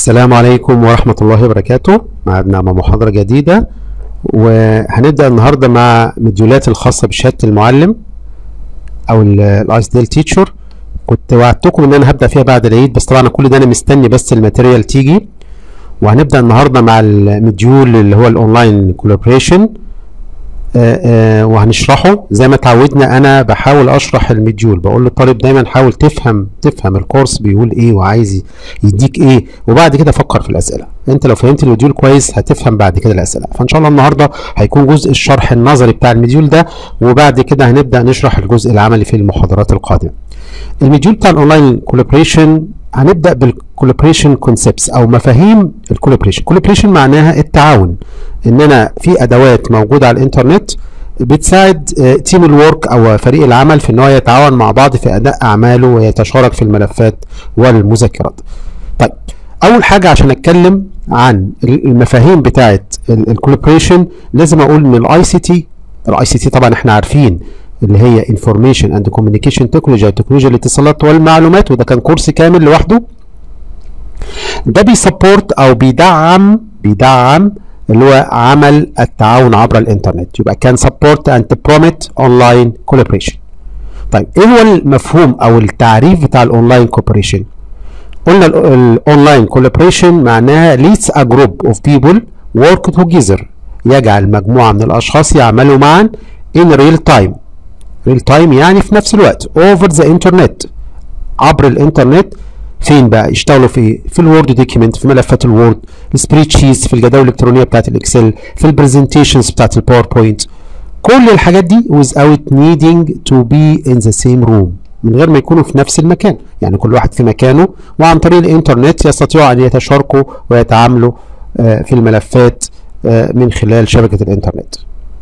السلام عليكم ورحمة الله وبركاته معنا مع محاضرة جديدة وهنبدأ النهاردة مع مديولات الخاصة بشهادة المعلم أو الايس ديل تيتشر كنت وعدتكم إن أنا هبدأ فيها بعد العيد بس طبعا كل ده أنا مستني بس الماتيريال تيجي وهنبدأ النهاردة مع المديول اللي هو الأونلاين كولابريشن وهنشرحه زي ما اتعودنا انا بحاول اشرح المديول بقول للطالب دايما حاول تفهم تفهم الكورس بيقول ايه وعايز يديك ايه وبعد كده فكر في الاسئله انت لو فهمت المديول كويس هتفهم بعد كده الاسئله فان شاء الله النهارده هيكون جزء الشرح النظري بتاع المديول ده وبعد كده هنبدا نشرح الجزء العملي في المحاضرات القادمه المديول بتاع الاونلاين كولابريشن هنبدا بالكولابريشن كونسبتس او مفاهيم الكولابريشن كولابريشن معناها التعاون ان انا في ادوات موجوده على الانترنت بتساعد تيم الورك او فريق العمل في ان هو يتعاون مع بعض في اداء اعماله ويتشارك في الملفات والمذكرات طيب اول حاجه عشان اتكلم عن المفاهيم بتاعه الكولابريشن لازم اقول ان الاي سي تي الاي سي تي طبعا احنا عارفين اللي هي انفورميشن اند كوميونيكيشن تكنولوجي او تكنولوجيا الاتصالات والمعلومات وده كان كورس كامل لوحده ده بيسبورت او بيدعم بيدعم اللي هو عمل التعاون عبر الانترنت يبقى كان سبورت اند بروميت اونلاين كولابريشن طيب ايه هو المفهوم او التعريف بتاع الاونلاين كوبريشن قلنا الاونلاين كولابريشن معناها leads a group of people work together يجعل مجموعه من الاشخاص يعملوا معا in real time real time يعني في نفس الوقت over the internet عبر الانترنت فين بقى يشتغلوا في في الوورد دوكيمنت في ملفات الوورد السبريد شيتس في الجداول الالكترونيه بتاعت الاكسل في البرزنتيشنز بتاعت الباوربوينت كل الحاجات دي without needing to be in the same room من غير ما يكونوا في نفس المكان يعني كل واحد في مكانه وعن طريق الانترنت يستطيعوا ان يتشاركوا ويتعاملوا في الملفات من خلال شبكه الانترنت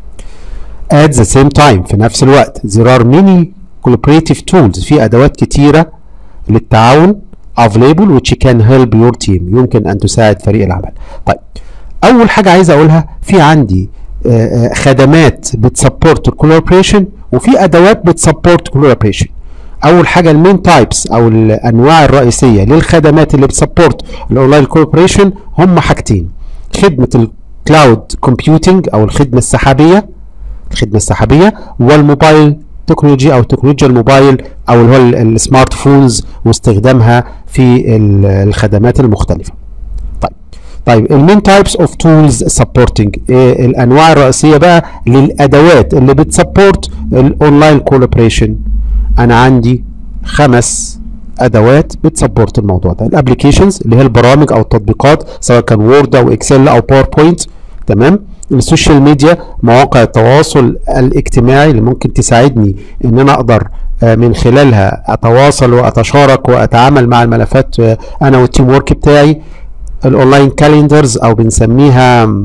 at the same time في نفس الوقت there are many collaborative tools في ادوات كتيره للتعاون available which can help your team يمكن ان تساعد فريق العمل طيب اول حاجه عايز اقولها في عندي خدمات بتسبورت الكولابريشن وفي ادوات بتسبورت كولابريشن اول حاجه المين تايبس او الانواع الرئيسيه للخدمات اللي بتسبورت الاونلاين كولابريشن هم حاجتين خدمه الكلاود كومبيوتنج او الخدمه السحابيه الخدمه السحابيه والموبايل تكنولوجي او تكنولوجيا الموبايل او اللي هو السمارت فونز واستخدامها في الخدمات المختلفه. طيب طيب المين تايبس اوف تولز سبورتنج الانواع الرئيسيه بقى للادوات اللي بتسبورت الاونلاين كولابريشن انا عندي خمس ادوات بتسبورت الموضوع ده الابلكيشنز اللي هي البرامج او التطبيقات سواء كان وورد او اكسل او باوربوينت تمام السوشيال ميديا مواقع التواصل الاجتماعي اللي ممكن تساعدني ان انا اقدر من خلالها اتواصل واتشارك واتعامل مع الملفات انا والتيم ورك بتاعي الاونلاين كالندرز او بنسميها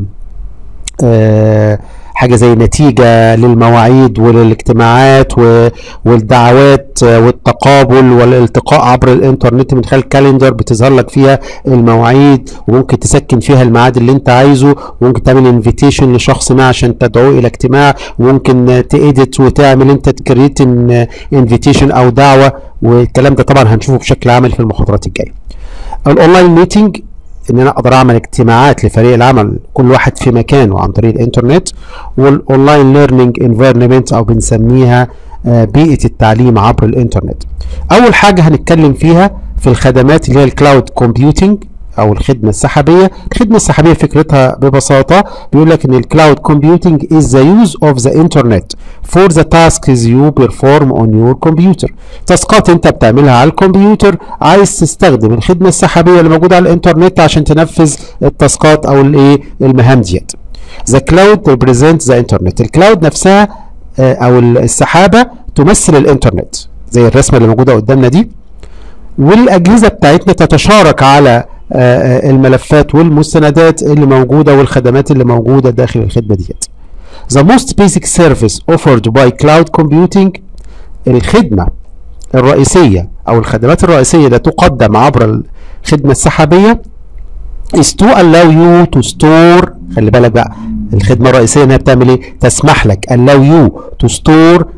حاجه زي نتيجه للمواعيد وللاجتماعات والدعوات والتقابل والالتقاء عبر الانترنت من خلال كالندر بتظهر لك فيها المواعيد وممكن تسكن فيها الميعاد اللي انت عايزه وممكن تعمل انفيتيشن لشخص ما عشان تدعوه الى اجتماع وممكن تأديت وتعمل انت تكريت انفيتيشن او دعوه والكلام ده طبعا هنشوفه بشكل عملي في المحاضرات الجايه. الاونلاين ميتنج ان انا اقدر اعمل اجتماعات لفريق العمل كل واحد في مكانه عن طريق الانترنت والاونلاين ليرنينج انفيرمنت او بنسميها بيئه التعليم عبر الانترنت اول حاجه هنتكلم فيها في الخدمات اللي هي الكلاود كومبيوتنج او الخدمه السحابيه الخدمه السحابيه فكرتها ببساطه بيقول لك ان الكلاود كومبيوتنج is the use of the internet for the tasks you perform on your computer تاسكات انت بتعملها على الكمبيوتر عايز تستخدم الخدمه السحابيه اللي موجوده على الانترنت عشان تنفذ التاسكات او الايه المهام ديت the cloud represents the internet الكلاود نفسها او السحابه تمثل الانترنت زي الرسمه اللي موجوده قدامنا دي والاجهزه بتاعتنا تتشارك على الملفات والمستندات اللي موجوده والخدمات اللي موجوده داخل الخدمه ديت. The most basic service offered by cloud computing الخدمه الرئيسيه او الخدمات الرئيسيه اللي تقدم عبر الخدمه السحابيه is to allow you to store خلي بالك بقى الخدمه الرئيسيه انها بتعمل ايه؟ تسمح لك allow you to store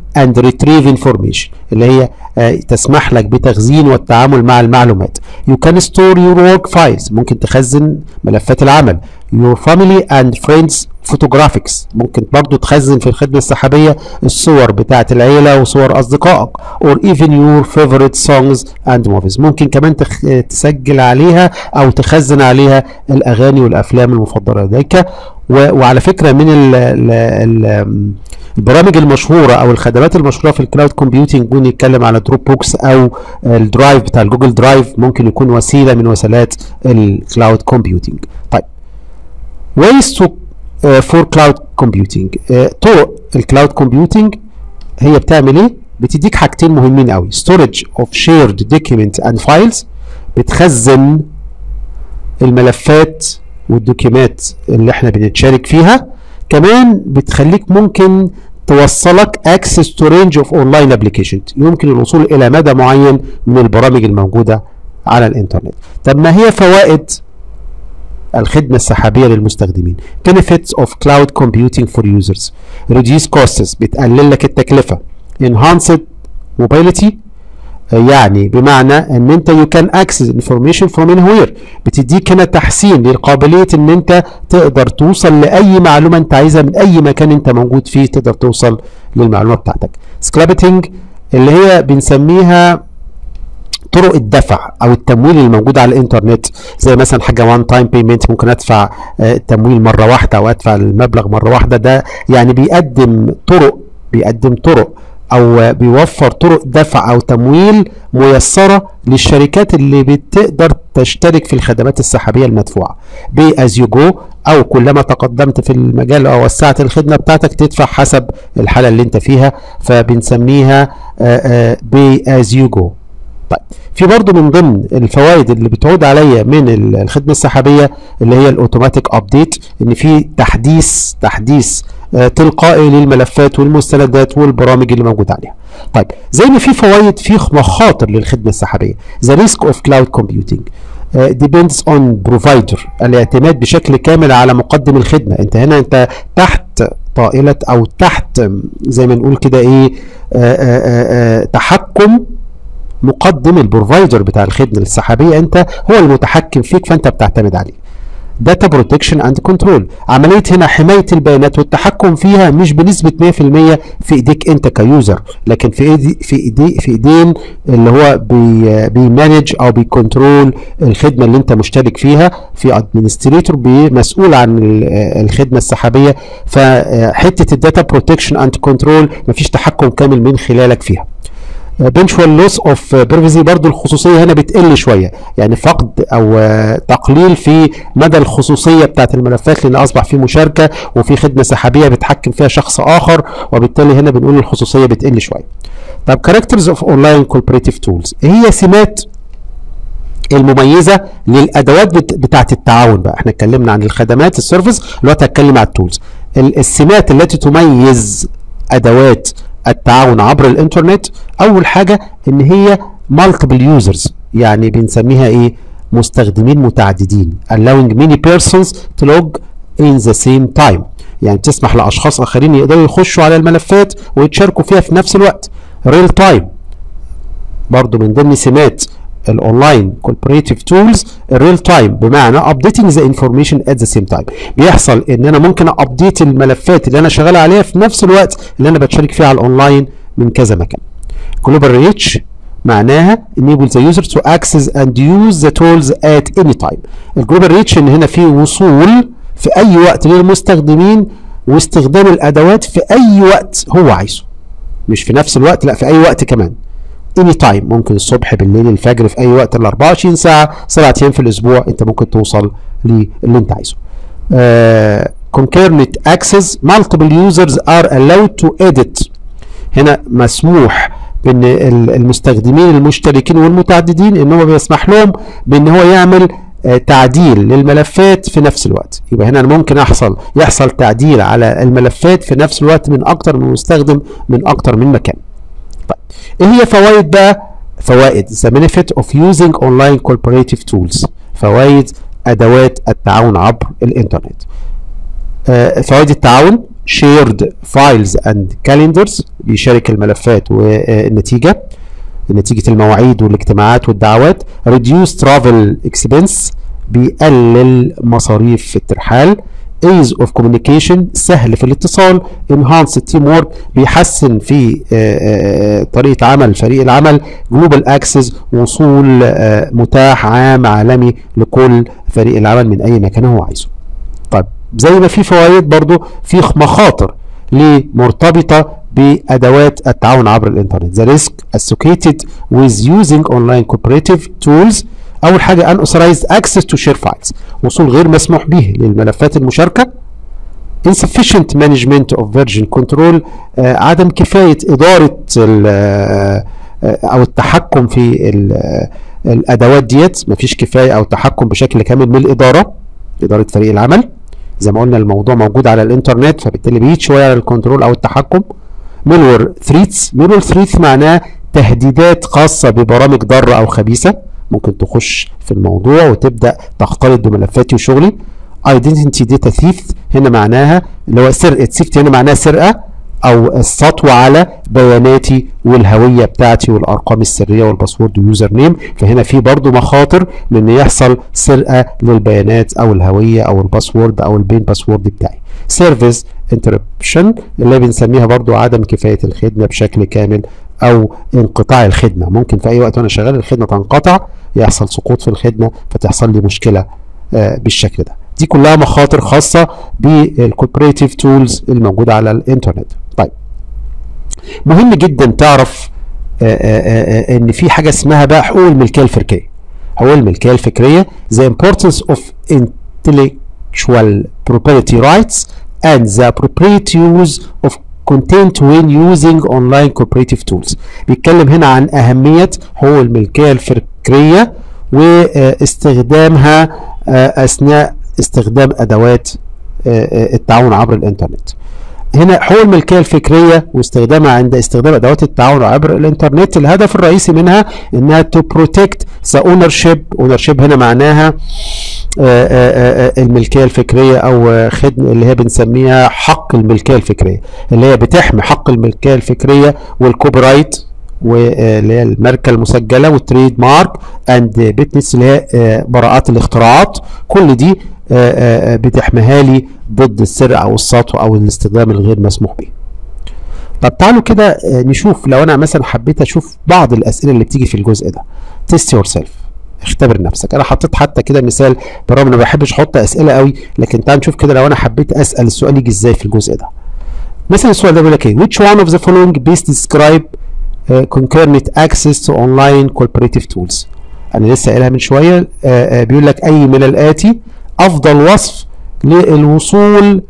and retrieve information اللي هي آه، تسمح لك بتخزين والتعامل مع المعلومات you can store your work files ممكن تخزن ملفات العمل your family and friends photographics ممكن برضو تخزن في الخدمة السحابية الصور بتاعة العيلة وصور أصدقائك or even your favorite songs and movies ممكن كمان تخ... تسجل عليها أو تخزن عليها الأغاني والأفلام المفضلة لديك و... وعلى فكرة من ال... ال... ال... البرامج المشهوره او الخدمات المشهوره في الكلاود كومبيوتنج ممكن نتكلم على دروب بوكس او الدرايف بتاع الجوجل درايف ممكن يكون وسيله من وسيلات الكلاود كومبيوتنج طيب ways to uh, for cloud computing uh, طرق الكلاود كومبيوتنج هي بتعمل ايه بتديك حاجتين مهمين قوي storage of shared document and files بتخزن الملفات والدوكيمات اللي احنا بنتشارك فيها كمان بتخليك ممكن توصلك access to range of online applications يمكن الوصول الى مدى معين من البرامج الموجوده على الانترنت طب ما هي فوائد الخدمة السحابية للمستخدمين benefits of cloud computing for users reduce costs بتقلل لك التكلفة enhanced mobility يعني بمعنى ان انت you can access information from anywhere بتديك هنا تحسين للقابليه ان انت تقدر توصل لاي معلومه انت عايزها من اي مكان انت موجود فيه تقدر توصل للمعلومه بتاعتك سكرابتنج اللي هي بنسميها طرق الدفع او التمويل الموجود على الانترنت زي مثلا حاجه وان تايم بيمنت ممكن ادفع التمويل مره واحده او ادفع المبلغ مره واحده ده يعني بيقدم طرق بيقدم طرق او بيوفر طرق دفع او تمويل ميسره للشركات اللي بتقدر تشترك في الخدمات السحابيه المدفوعه بي از يو جو او كلما تقدمت في المجال او وسعت الخدمه بتاعتك تدفع حسب الحاله اللي انت فيها فبنسميها بي از يو جو طيب في برضو من ضمن الفوائد اللي بتعود عليا من الخدمه السحابيه اللي هي الاوتوماتيك ابديت ان في تحديث تحديث تلقائي للملفات والمستندات والبرامج اللي موجوده عليها. طيب زي ما في فوائد في مخاطر للخدمه السحابيه. The risk of cloud computing uh, depends on provider الاعتماد بشكل كامل على مقدم الخدمه، انت هنا انت تحت طائله او تحت زي ما نقول كده ايه آآ آآ تحكم مقدم البروفايدر بتاع الخدمه السحابيه انت هو المتحكم فيك فانت بتعتمد عليه. داتا بروتكشن اند كنترول عمليه هنا حمايه البيانات والتحكم فيها مش بنسبه 100% في ايديك انت كيوزر لكن في ايدي في ايدي في ايدين اللي هو بي بيمانج او بيكنترول الخدمه اللي انت مشترك فيها في ادمنستريتور مسؤول عن الخدمه السحابيه فحته الداتا بروتكشن اند كنترول مفيش تحكم كامل من خلالك فيها بنشوال لوس اوف بريفسي برضو الخصوصيه هنا بتقل شويه يعني فقد او تقليل في مدى الخصوصيه بتاعت الملفات لان اصبح في مشاركه وفي خدمه سحابيه بيتحكم فيها شخص اخر وبالتالي هنا بنقول الخصوصيه بتقل شويه طب كاركترز اوف اونلاين كوبريتيف تولز هي سمات المميزه للادوات بتاعه التعاون بقى احنا اتكلمنا عن الخدمات السيرفيس دلوقتي هتكلم عن التولز السمات التي تميز ادوات التعاون عبر الانترنت اول حاجه ان هي مالتيبل يوزرز يعني بنسميها ايه مستخدمين متعددين allowing many persons to log in the same time يعني تسمح لاشخاص اخرين يقدروا يخشوا على الملفات ويتشاركوا فيها في نفس الوقت ريل تايم برضو من ضمن سمات الاونلاين كوبريتيف تولز الريل تايم بمعنى ابديتنج ذا انفورميشن ات ذا سيم تايم بيحصل ان انا ممكن ابديت الملفات اللي انا شغال عليها في نفس الوقت اللي انا بتشارك فيها على الاونلاين من كذا مكان جلوبال ريتش معناها enable the user to access and use the tools at any time الجلوبال ريتش ان هنا في وصول في اي وقت للمستخدمين واستخدام الادوات في اي وقت هو عايزه مش في نفس الوقت لا في اي وقت كمان اني تايم ممكن الصبح بالليل الفجر في اي وقت ال 24 ساعه سبعة ايام في الاسبوع انت ممكن توصل للي انت عايزه. آه concurrent access multiple users are allowed to edit هنا مسموح بان المستخدمين المشتركين والمتعددين ان هو بيسمح لهم بان هو يعمل آه تعديل للملفات في نفس الوقت يبقى هنا ممكن يحصل يحصل تعديل على الملفات في نفس الوقت من اكتر من مستخدم من اكتر من مكان طيب ايه هي فوائد بقى فوائد the benefit of using online cooperative tools فوائد ادوات التعاون عبر الانترنت آه فوائد التعاون shared files and calendars بيشارك الملفات والنتيجة نتيجة المواعيد والاجتماعات والدعوات reduce travel expense بيقلل مصاريف الترحال ease of communication سهل في الاتصال enhance teamwork بيحسن في طريقة عمل فريق العمل global access وصول متاح عام عالمي لكل فريق العمل من اي مكان هو عايزه طيب زي ما في فوائد برضو في مخاطر ليه مرتبطة بأدوات التعاون عبر الإنترنت the risk associated with using online cooperative tools أول حاجة unauthorized access to share files وصول غير مسموح به للملفات المشاركة insufficient management of version control آه عدم كفاية إدارة آه أو التحكم في الأدوات ديت مفيش كفاية أو تحكم بشكل كامل من الإدارة إدارة فريق العمل زي ما قلنا الموضوع موجود على الانترنت فبالتالي بعيد شويه على الكنترول او التحكم ميلور ثريتس ميلور ثريتس معناه تهديدات خاصه ببرامج ضاره او خبيثه ممكن تخش في الموضوع وتبدا تختلط بملفاتي وشغلي ايدنتيتي داتا ثيف هنا معناها اللي هو سرقه ثيفت هنا معناها سرقه او السطو على بياناتي والهويه بتاعتي والارقام السريه والباسورد ويوزر نيم فهنا في برضو مخاطر من ان يحصل سرقه للبيانات او الهويه او الباسورد او البين باسورد بتاعي سيرفيس انتربشن اللي بنسميها برضو عدم كفايه الخدمه بشكل كامل او انقطاع الخدمه ممكن في اي وقت وانا شغال الخدمه تنقطع يحصل سقوط في الخدمه فتحصل لي مشكله آه بالشكل ده دي كلها مخاطر خاصه بالكوبريتيف تولز الموجوده على الانترنت طيب مهم جدا تعرف آآ آآ ان في حاجه اسمها بقى حقوق الملكيه الفكريه حقوق الملكيه الفكريه the importance of intellectual property rights and the appropriate use of content when using online cooperative tools بيتكلم هنا عن أهمية حقوق الملكية الفكرية واستخدامها أثناء استخدام أدوات التعاون عبر الإنترنت هنا حقوق الملكية الفكرية واستخدامها عند استخدام أدوات التعاون عبر الإنترنت الهدف الرئيسي منها إنها to protect the ownership ownership هنا معناها آآ آآ الملكية الفكرية أو خدمة اللي هي بنسميها حق الملكية الفكرية اللي هي بتحمي حق الملكية الفكرية والكوبي رايت واللي هي الماركة المسجلة والتريد مارك اند بيتنس اللي هي براءات الاختراعات كل دي بتحميها لي ضد السرقة أو السطو أو الاستخدام الغير مسموح به. طب تعالوا كده نشوف لو أنا مثلا حبيت أشوف بعض الأسئلة اللي بتيجي في الجزء ده. تيست يور سيلف اختبر نفسك انا حطيت حتى كده مثال برغم انا ما بحبش احط اسئله قوي لكن تعال نشوف كده لو انا حبيت اسال السؤال يجي ازاي في الجزء ده مثلا السؤال ده بيقول لك ايه which one of the following best describe uh, concurrent access to online cooperative tools انا لسه قايلها من شويه uh, uh, بيقول لك اي من الاتي افضل وصف للوصول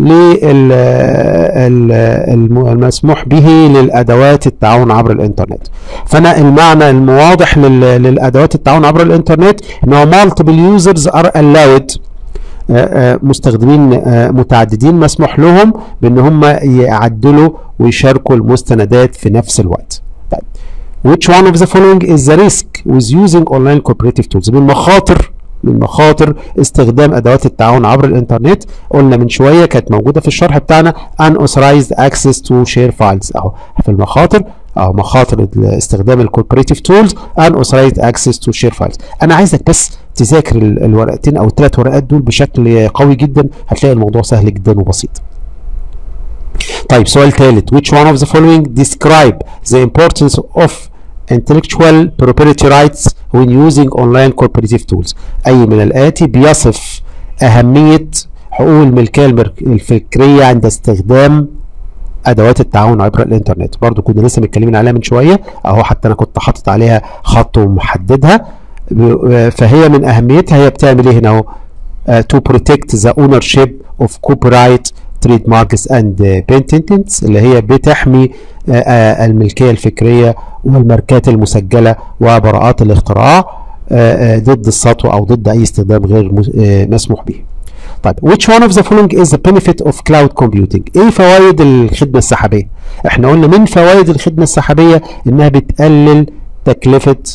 للمسموح به للادوات التعاون عبر الانترنت فانا المعنى المواضح للادوات التعاون عبر الانترنت ان هو multiple users are allowed مستخدمين متعددين مسموح لهم بان هم يعدلوا ويشاركوا المستندات في نفس الوقت طيب which one of the following is the risk with using online cooperative tools من مخاطر من مخاطر استخدام ادوات التعاون عبر الانترنت قلنا من شويه كانت موجوده في الشرح بتاعنا unauthorized access to share files اهو في المخاطر او مخاطر استخدام الكوربريتيف تولز unauthorized access to share files انا عايزك بس تذاكر الورقتين او الثلاث ورقات دول بشكل قوي جدا هتلاقي الموضوع سهل جدا وبسيط طيب سؤال ثالث which one of the following describe the importance of intellectual property rights when using online cooperative tools أي من الآتي بيصف أهمية حقوق الملكية الفكرية عند استخدام أدوات التعاون عبر الإنترنت برضو كنا لسه متكلمين عليها من شوية أهو حتى أنا كنت حاطط عليها خط ومحددها فهي من أهميتها هي بتعمل إيه هنا أهو to protect the ownership of copyright تريد ماركس اند بيتنتس اللي هي بتحمي الملكيه الفكريه والماركات المسجله وبراءات الاختراع ضد السطو او ضد اي استخدام غير مسموح به. طيب which one of the following is the benefit of cloud computing؟ ايه فوائد الخدمه السحابيه؟ احنا قلنا من فوائد الخدمه السحابيه انها بتقلل تكلفه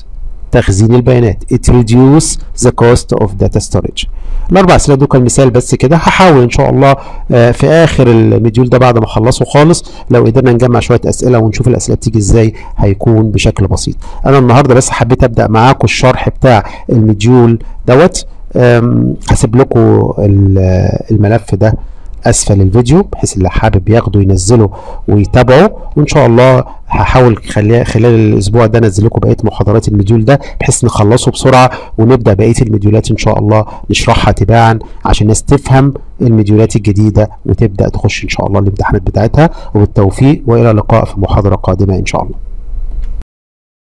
تخزين البيانات it reduce the cost of data storage الاربع اسئله دول كان مثال بس كده هحاول ان شاء الله آه، في اخر المديول ده بعد ما اخلصه خالص لو قدرنا نجمع شويه اسئله ونشوف الاسئله بتيجي ازاي هيكون بشكل بسيط انا النهارده بس حبيت ابدا معاكم الشرح بتاع المديول دوت أم، هسيب لكم ال- الملف ده اسفل الفيديو بحيث اللي حابب ياخده ينزله ويتابعه وان شاء الله هحاول خلال خلال الاسبوع ده انزل لكم بقيه محاضرات المديول ده بحيث نخلصه بسرعه ونبدا بقيه المديولات ان شاء الله نشرحها تباعا عشان الناس تفهم المديولات الجديده وتبدا تخش ان شاء الله الامتحانات بتاعتها وبالتوفيق والى اللقاء في محاضره قادمه ان شاء الله